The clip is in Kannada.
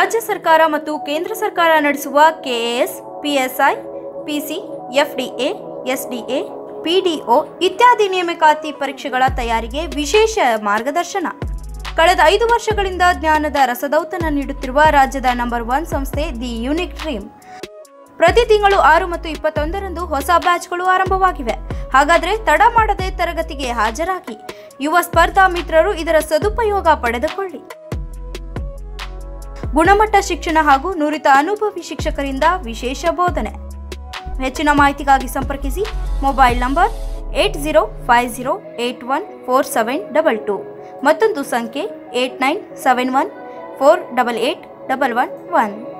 ರಾಜ್ಯ ಸರ್ಕಾರ ಮತ್ತು ಕೇಂದ್ರ ಸರ್ಕಾರ ನಡೆಸುವ KAS PSI PC FDA SDA PDO ಇತ್ಯಾದಿ ನೇಮಕಾತಿ ಪರೀಕ್ಷೆಗಳ ತಯಾರಿಗೆ ವಿಶೇಷ ಮಾರ್ಗದರ್ಶನ ಕಳೆದ ಐದು ವರ್ಷಗಳಿಂದ ಜ್ಞಾನದ ರಸದೌತಣ ನೀಡುತ್ತಿರುವ ರಾಜ್ಯದ ನಂಬರ್ ಒನ್ ಸಂಸ್ಥೆ ದಿ ಯುನಿಕ್ ಡ್ರೀಮ್ ಪ್ರತಿ ತಿಂಗಳು ಆರು ಮತ್ತು ಇಪ್ಪತ್ತೊಂದರಂದು ಹೊಸ ಬ್ಯಾಚ್ಗಳು ಆರಂಭವಾಗಿವೆ ಹಾಗಾದ್ರೆ ತಡ ಮಾಡದೆ ತರಗತಿಗೆ ಹಾಜರಾಗಿ ಯುವ ಸ್ಪರ್ಧಾ ಮಿತ್ರರು ಇದರ ಸದುಪಯೋಗ ಪಡೆದುಕೊಳ್ಳಿ ಗುಣಮಟ್ಟ ಶಿಕ್ಷಣ ಹಾಗೂ ನುರಿತ ಅನುಭವಿ ಶಿಕ್ಷಕರಿಂದ ವಿಶೇಷ ಬೋಧನೆ ಹೆಚ್ಚಿನ ಮಾಹಿತಿಗಾಗಿ ಸಂಪರ್ಕಿಸಿ mobile number eight zero five zero eight one four seven double two ಮತ್ತೊಂದು ಸಂಖ್ಯೆ eight nine seven one four double eight double one one